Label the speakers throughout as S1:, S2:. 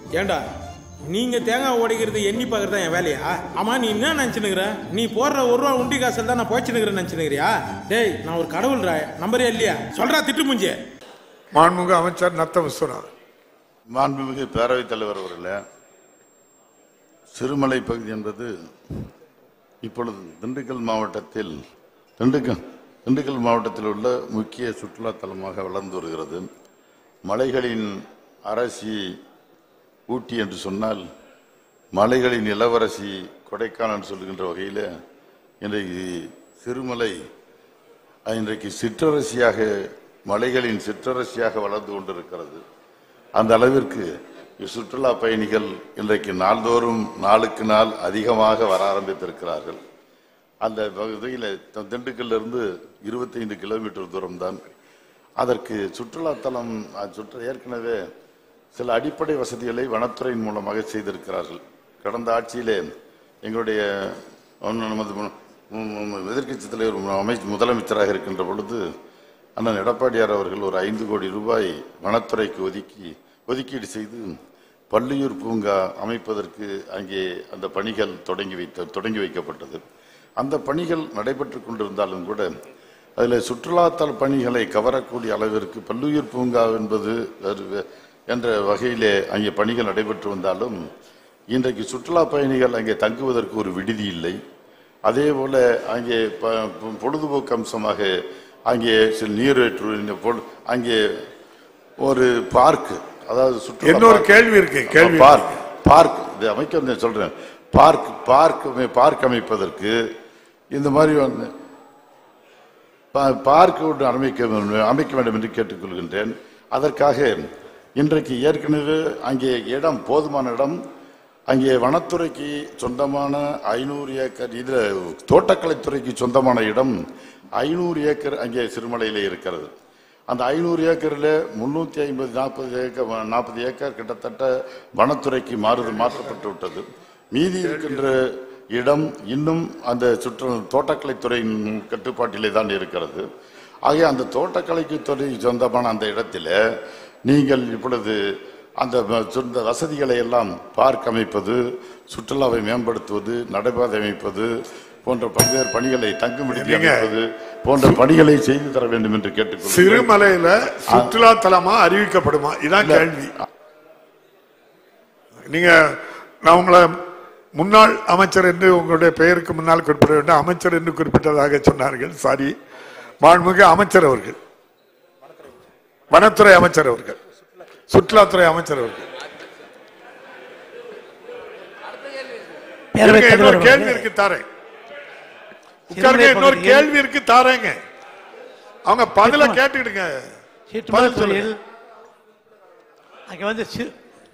S1: ஏண்டா நீங்க தேங்காய் உடைக்கிறது எண்ணி பார்க்கறது தான் என் வேலையா ஆமா நீ என்ன நினைச்சுனுக்குற நீ போடுற ஒரு ரூபா உண்டி காசில் தான் நான் போச்சுனுக்கிறேன் நினைச்சுனுக்கிறியா டேய் நான் ஒரு கடவுள்ரா நம்பரே இல்லையா சொல்றா திட்டு மூஞ்சி
S2: மாண்புமிகு அமைச்சர் நத்த விஸ்வநாதன்
S3: மாண்புமிகு பேரவைத் தலைவர் அவர்களே சிறுமலை பகுதி என்பது இப்பொழுது திண்டுக்கல் மாவட்டத்தில் திண்டுக்கல் திண்டுக்கல் மாவட்டத்தில் உள்ள முக்கிய சுற்றுலா தலமாக வளர்ந்து வருகிறது மலைகளின் அரசி ஊட்டி என்று சொன்னால் மலைகளின் இளவரசி கொடைக்கானல் சொல்லுகின்ற வகையில் இன்றைக்கு சிறுமலை இன்றைக்கு சிற்றரசியாக மலைகளின் சிற்றரசியாக வளர்ந்து கொண்டிருக்கிறது அந்த அளவிற்கு சுற்றுலா பயணிகள் இன்றைக்கு நாள்தோறும் நாளுக்கு நாள் அதிகமாக வர ஆரம்பித்திருக்கிறார்கள் அந்த பகுதியில் திண்டுக்கல்ல இருந்து இருபத்தைந்து கிலோமீட்டர் தூரம்தான் அதற்கு சுற்றுலாத்தலம் அது சுற்று ஏற்கனவே சில அடிப்படை வசதிகளை வனத்துறையின் மூலமாக செய்திருக்கிறார்கள் கடந்த ஆட்சியிலே எங்களுடைய ஒன்னு நமது மு- மு- மு- எதிர்க்கட்சித் தலைவர் அமைச்சர் முதலமைச்சராக இருக்கின்ற பொழுது அண்ணன் எடப்பாடியார் அவர்கள் ஒரு ஐந்து கோடி ரூபாய் வனத்துறைக்கு ஒதுக்கி ஒதுக்கீடு செய்து பள்ளியூர் பூங்கா அமைப்பதற்கு அங்கே அந்த பணிகள் தொடங்கி வைத்த தொடங்கி வைக்கப்பட்டது அந்த பணிகள் நடைபெற்று கொண்டிருந்தாலும் கூட அதில் சுற்றுலாத்தல பணிகளை கவரக்கூடிய அளவிற்கு பல்லுயிர் பூங்கா என்பது வேறு வே- என்ற வகையிலே அங்கே பணிகள் நடைபெற்று வந்தாலும் இன்றைக்கு சுற்றுலா பயணிகள் அங்கே தங்குவதற்கு ஒரு விடுதி இல்லை அதே போல அங்கே ப- பொ- பொழுதுபோக்கு அம்சமாக அங்கே சில நீரேற்று இந்த பொழு- அங்கே ஒரு பார்க் அதாவது சுற்றுலா
S2: இன்னொரு
S3: பார்க்.
S2: கேள்வி இருக்கு கேள்வி
S3: பார்க் பார்க் இது அமைக்க வந்து சொல்றேன் பார்க் பார்க் பார்க் அமைப்பதற்கு இந்த மாதிரி வந்து பா- பார்க் ஒன்று அமைக்க வேண்டும் அமைக்க வேண்டும் என்று கேட்டுக்கொள்கின்றேன் அதற்காக இன்றைக்கு ஏற்கனவே அங்கே இடம் போதுமான இடம் அங்கே வனத்துறைக்கு சொந்தமான ஐநூறு ஏக்கர் இதில் தோட்டக்கலைத்துறைக்கு சொந்தமான இடம் ஐநூறு ஏக்கர் அங்கே சிறுமலையிலே இருக்கிறது அந்த ஐநூறு ஏக்கரில் முந்நூற்றி ஐம்பது நாற்பது ஏக்கர் நாற்பது ஏக்கர் கிட்டத்தட்ட வனத்துறைக்கு மாறுது மாற்றப்பட்டு விட்டது மீதி இருக்கின்ற இடம் இன்னும் அந்த சுற்று தோட்டக்கலைத்துறையின் கட்டுப்பாட்டிலே தான் இருக்கிறது ஆகிய அந்த தோட்டக்கலைக்கு துறை சொந்தமான அந்த இடத்துல நீங்கள் இப்பொழுது அந்த வ- சொந்த வசதிகளை எல்லாம் பார்க் அமைப்பது சுற்றுலாவை மேம்படுத்துவது நடைபாதை அமைப்பது போன்ற பல்வேறு பணிகளை தங்குமிடத்தை
S2: நீங்க-
S3: அமைப்பது போன்ற பணிகளை செய்து தர வேண்டும் என்று கேட்டுக்கொள்கிறேன்
S2: சிறுமலையில சுற்றுலா தலமா அறிவிக்கப்படுமா இதான் கேள்வி நீங்க நான் உங்களை முன்னாள் அமைச்சர் என்று உங்களுடைய பெயருக்கு முன்னால் குறிப்பிட வேண்டும் அமைச்சர் என்று குறிப்பிட்டதாக சொன்னார்கள் சாரி மாண்புமிகு அமைச்சர் அவர்கள் வனத்துறை அமைச்சர் அவர்கள் சுற்றுலாத்துறை அமைச்சர் அவர்கள்
S4: பேரவைத்
S2: இருங்க, இன்னொரு
S4: தலைவர்
S2: கேள்வி
S4: அவர்களே,
S2: இருக்கு தாரேன் உட்காருங்க இன்னொரு
S4: பகுதியில்
S2: கேள்வி இருக்கு தாரேங்க அவங்க பதில
S4: கேட்கணும்.
S2: கேட்டுக்கிடுங்க
S4: சீட்டுமலைத்துறையில் அங்க வந்து சி-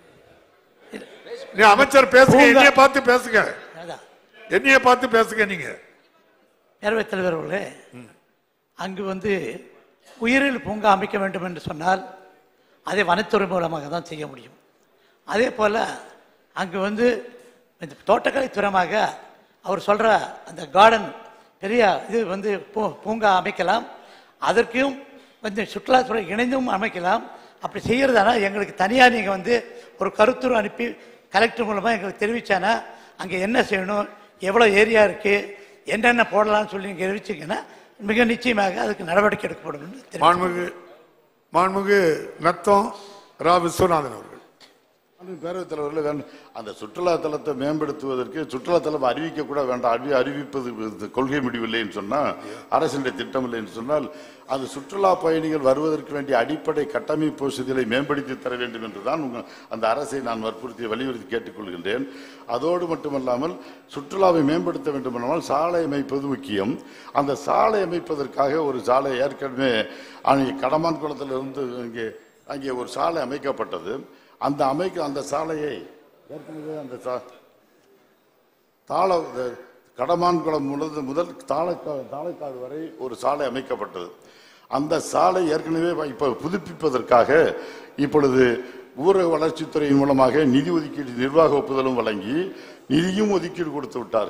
S2: நீ அமைச்சர் பேசுங்க
S4: பூங்கா-
S2: என்னைய பார்த்து பேசுங்க
S4: அதான்,
S2: என்னைய பார்த்து பேசுங்க நீங்க
S4: பேரவைத் தலைவர் அவர்களே அங்கு வந்து உயிரியல் பூங்கா அமைக்க வேண்டும் என்று சொன்னால் அதை வனத்துறை மூலமாக தான் செய்ய முடியும் அதே போல அங்கு வந்து இந்த தோட்டக்கலைத்துறையாக அவர் சொல்ற அந்த கார்டன் பெரிய இது வந்து பூ- பூங்கா அமைக்கலாம் அதற்கும் வந்து சுற்றுலாத்துறை இணைந்தும் அமைக்கலாம் அப்படி செய்யறதானா எங்களுக்கு தனியாக நீங்கள் வந்து ஒரு கருத்துரு அனுப்பி கலெக்டர் மூலமாக எங்களுக்கு தெரிவிச்சானா அங்கே என்ன செய்யணும் எவ்வளோ ஏரியா இருக்குது என்னென்ன போடலாம்னு சொல்லி நீங்கள் தெரிவிச்சிங்கன்னா மிக நிச்சயமாக அதுக்கு நடவடிக்கை எடுக்கப்படும் என்று தெரிவித்துக்
S2: மாண்புமிகு மாண்புமிகு நத்தம் ரா விஸ்வநாதன் அவர்கள்
S3: பேரவைத் தலைவர்கள் வேண்டும் அந்த சுற்றுலா தலத்தை மேம்படுத்துவதற்கு சுற்றுலா தலம் அறிவிக்க கூட வேண்டாம் அறிவி அறிவிப்பது இது கொள்கை முடிவில்லை என்று சொன்னால் அரசினுடைய திட்டம் இல்லை என்று சொன்னால் அந்த சுற்றுலா பயணிகள் வருவதற்கு வேண்டிய அடிப்படை கட்டமைப்பு வசதிகளை மேம்படுத்தி தர வேண்டும் என்றுதான் உங்க- அந்த அரசை நான் வற்புறுத்தி வலியுறுத்தி கேட்டுக்கொள்கின்றேன் அதோடு மட்டுமல்லாமல் சுற்றுலாவை மேம்படுத்த வேண்டுமானால் சாலை அமைப்பது முக்கியம் அந்த சாலை அமைப்பதற்காக ஒரு சாலை ஏற்கனவே அங்கே கடமான் குளத்திலிருந்து இங்கே அங்கே ஒரு சாலை அமைக்கப்பட்டது அந்த அமைக்க அந்த சாலையை ஏற்கனவே அந்த சா- தாள இந்த கடமான்குளம் முதல் முதல் தாளைக்கா தாளைக்காடு வரை ஒரு சாலை அமைக்கப்பட்டது அந்த சாலை ஏற்கனவே இப்ப புதுப்பிப்பதற்காக இப்பொழுது ஊரக வளர்ச்சித்துறையின் மூலமாக நிதி ஒதுக்கீடு நிர்வாக ஒப்புதலும் வழங்கி நிதியும் ஒதுக்கீடு கொடுத்து விட்டார்கள்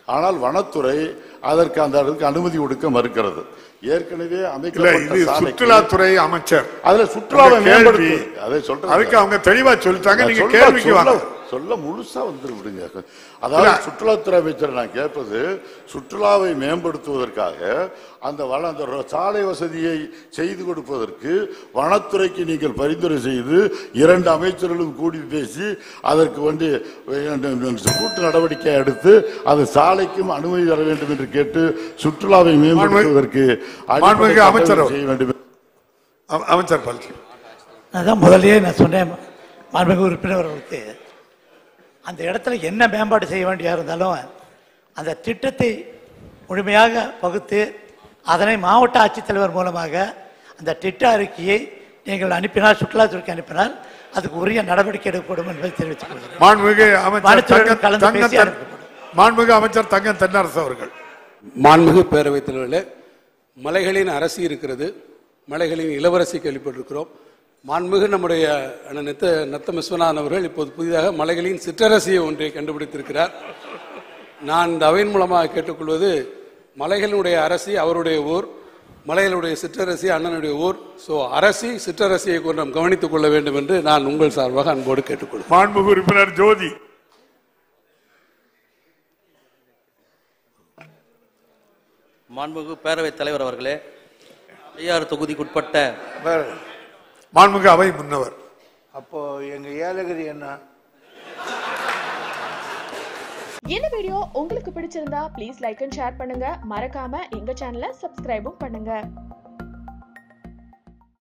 S3: ஆனால் வனத்துறை அதற்கு அந்த அளவுக்கு அனுமதி கொடுக்க மறுக்கிறது ஏற்கனவே
S2: இல்ல
S3: அமைக்கப்பட்ட
S2: இது
S3: சாலைக்கு-
S2: சுற்றுலாத்துறை அமைச்சர்
S3: அதுல சுற்றுலாவை
S2: அந்த கேள்வி,
S3: மேம்படுத்து அதை சொல்றேன்
S2: அதுக்கு அவங்க தெளிவா சொல்லிட்டாங்க நீங்க
S3: சொல்ல-
S2: கேள்விக்கு வாங்க
S3: சொல்ல- சொல்ல முழுசா வந்து விடுங்க அதாவது சுற்றுலாத்துறை அமைச்சர் நான் கேட்பது சுற்றுலாவை மேம்படுத்துவதற்காக அந்த வள அந்த ரோ- சாலை வசதியை செய்து கொடுப்பதற்கு வனத்துறைக்கு நீங்கள் பரிந்துரை செய்து இரண்டு அமைச்சர்களும் கூடி பேசி அதற்கு வந்து கூட்டு நடவடிக்கை எடுத்து அது சாலைக்கும் அனுமதி தர வேண்டும் என்று கேட்டு சுற்றுலாவை மேம்படுத்துவதற்கு அடிப்படை
S2: மாண்புமிகு அமைச்சர்
S3: கட்டளை செய்ய வேண்டும்
S2: அ- அமைச்சர் பல்சி
S4: அதான் முதல்லயே நான் சொன்னேன் மாண்புமிகு உறுப்பினர் அவர்களுக்கு அந்த இடத்துல என்ன மேம்பாடு செய்ய வேண்டியா இருந்தாலும் அந்த திட்டத்தை முழுமையாக பகுத்து அதனை மாவட்ட ஆட்சித்தலைவர் மூலமாக அந்த திட்ட அறிக்கையை நீங்கள் அனுப்பினால் சுற்றுலாத்துறைக்கு அனுப்பினால் அதுக்கு உரிய நடவடிக்கை எடுக்கப்படும் என்பதை தெரிவித்துக் கொள்கிறேன்
S2: மாண்புமிகு அமைச்சர்
S4: வனத்துறையுடன்
S2: தங்கம்
S4: கலந்து
S2: தங்கம்
S4: பேசி
S2: தென்-
S4: அனுப்பப்படும்.
S2: மாண்புமிகு அமைச்சர் தங்கம் தென்னரசு அவர்கள்
S5: மாண்புமிகு பேரவைத் தலைவர்களே மலைகளின் அரசி இருக்கிறது மலைகளின் இளவரசி கேள்விப்பட்டிருக்கிறோம் மாண்புமிகு நம்முடைய அண்ணன் நெத்த நத்தம் விஸ்வநாதன் அவர்கள் இப்போது புதிதாக மலைகளின் சிற்றரசியை ஒன்றை கண்டுபிடித்திருக்கிறார் நான் இந்த அவையின் மூலமாக கேட்டுக்கொள்வது மலைகளினுடைய அரசி அவருடைய ஊர் மலைகளுடைய சிற்றரசி அண்ணனுடைய ஊர் ஸோ அரசி சிற்றரசியை கூட நாம் கவனித்துக் கொள்ள வேண்டும் என்று நான் உங்கள் சார்பாக அன்போடு கேட்டுக்கொள்கிறேன்
S2: மாண்புமிகு உறுப்பினர் ஜோதி
S6: மாண்புமிகு பேரவைத் தலைவர் அவர்களே ஐயாறு தொகுதிக்குட்பட்ட
S2: மாண்புமிகு அவை முன்னவர்
S7: அப்போ எங்க ஏலகிரி என்ன
S8: இந்த வீடியோ உங்களுக்கு பிடிச்சிருந்தா ப்ளீஸ் லைக் அண்ட் ஷேர் பண்ணுங்க மறக்காம எங்க சேனலை சப்ஸ்கிரைபும் பண்ணுங்க